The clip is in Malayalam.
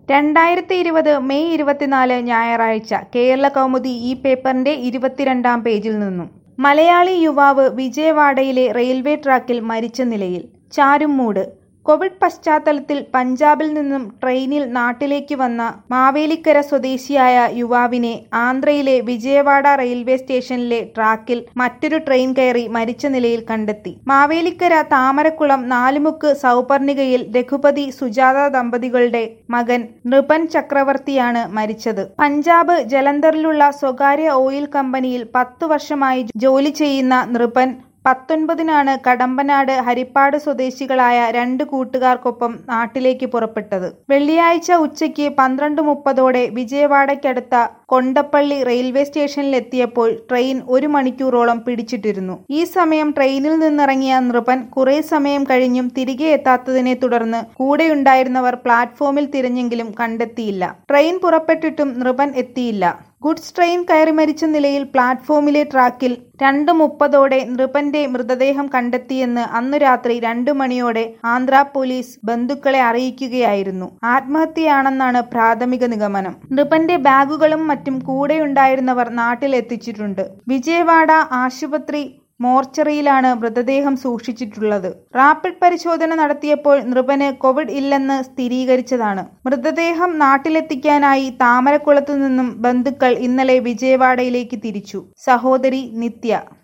രണ്ടായിരത്തി ഇരുപത് മെയ് ഇരുപത്തിനാല് ഞായറാഴ്ച കേരള കൗമുദി ഈ പേപ്പറിന്റെ ഇരുപത്തിരണ്ടാം പേജിൽ നിന്നും മലയാളി യുവാവ് വിജയവാഡയിലെ റെയിൽവേ ട്രാക്കിൽ മരിച്ച നിലയിൽ ചാരുമ്മൂട് കോവിഡ് പശ്ചാത്തലത്തിൽ പഞ്ചാബിൽ നിന്നും ട്രെയിനിൽ നാട്ടിലേക്ക് വന്ന മാവേലിക്കര സ്വദേശിയായ യുവാവിനെ ആന്ധ്രയിലെ വിജയവാഡ റെയിൽവേ സ്റ്റേഷനിലെ ട്രാക്കിൽ മറ്റൊരു ട്രെയിൻ കയറി മരിച്ച നിലയിൽ കണ്ടെത്തി മാവേലിക്കര താമരക്കുളം നാലുമുക്ക് സൗപർണികയിൽ രഘുപതി സുജാത ദമ്പതികളുടെ മകൻ നൃപൻ ചക്രവർത്തിയാണ് മരിച്ചത് പഞ്ചാബ് ജലന്ധറിലുള്ള സ്വകാര്യ ഓയിൽ കമ്പനിയിൽ പത്തു വർഷമായി ജോലി ചെയ്യുന്ന നൃപൻ പത്തൊൻപതിനാണ് കടമ്പനാട് ഹരിപ്പാട് സ്വദേശികളായ രണ്ട് കൂട്ടുകാർക്കൊപ്പം നാട്ടിലേക്ക് പുറപ്പെട്ടത് വെള്ളിയാഴ്ച ഉച്ചയ്ക്ക് പന്ത്രണ്ട് മുപ്പതോടെ വിജയവാഡയ്ക്കടുത്ത കൊണ്ടപ്പള്ളി റെയിൽവേ സ്റ്റേഷനിലെത്തിയപ്പോൾ ട്രെയിൻ ഒരു മണിക്കൂറോളം പിടിച്ചിട്ടിരുന്നു ഈ സമയം ട്രെയിനിൽ നിന്നിറങ്ങിയ നൃപൻ കുറെ സമയം കഴിഞ്ഞും തിരികെ എത്താത്തതിനെ തുടർന്ന് കൂടെയുണ്ടായിരുന്നവർ പ്ലാറ്റ്ഫോമിൽ തിരഞ്ഞെങ്കിലും കണ്ടെത്തിയില്ല ട്രെയിൻ പുറപ്പെട്ടിട്ടും നൃപൻ എത്തിയില്ല ഗുഡ്സ് ട്രെയിൻ കയറി മരിച്ച നിലയിൽ പ്ലാറ്റ്ഫോമിലെ ട്രാക്കിൽ രണ്ട് മുപ്പതോടെ നൃപന്റെ മൃതദേഹം കണ്ടെത്തിയെന്ന് അന്നു രാത്രി രണ്ടു മണിയോടെ ആന്ധ്ര പോലീസ് ബന്ധുക്കളെ അറിയിക്കുകയായിരുന്നു ആത്മഹത്യയാണെന്നാണ് പ്രാഥമിക നിഗമനം നൃപന്റെ ബാഗുകളും മറ്റും കൂടെയുണ്ടായിരുന്നവർ നാട്ടിലെത്തിച്ചിട്ടുണ്ട് വിജയവാഡ ആശുപത്രി മോർച്ചറിയിലാണ് മൃതദേഹം സൂക്ഷിച്ചിട്ടുള്ളത് റാപ്പിഡ് പരിശോധന നടത്തിയപ്പോൾ നൃപന് കോവിഡ് ഇല്ലെന്ന് സ്ഥിരീകരിച്ചതാണ് മൃതദേഹം നാട്ടിലെത്തിക്കാനായി താമരക്കുളത്തു നിന്നും ബന്ധുക്കൾ ഇന്നലെ വിജയവാഡയിലേക്ക് തിരിച്ചു സഹോദരി നിത്യ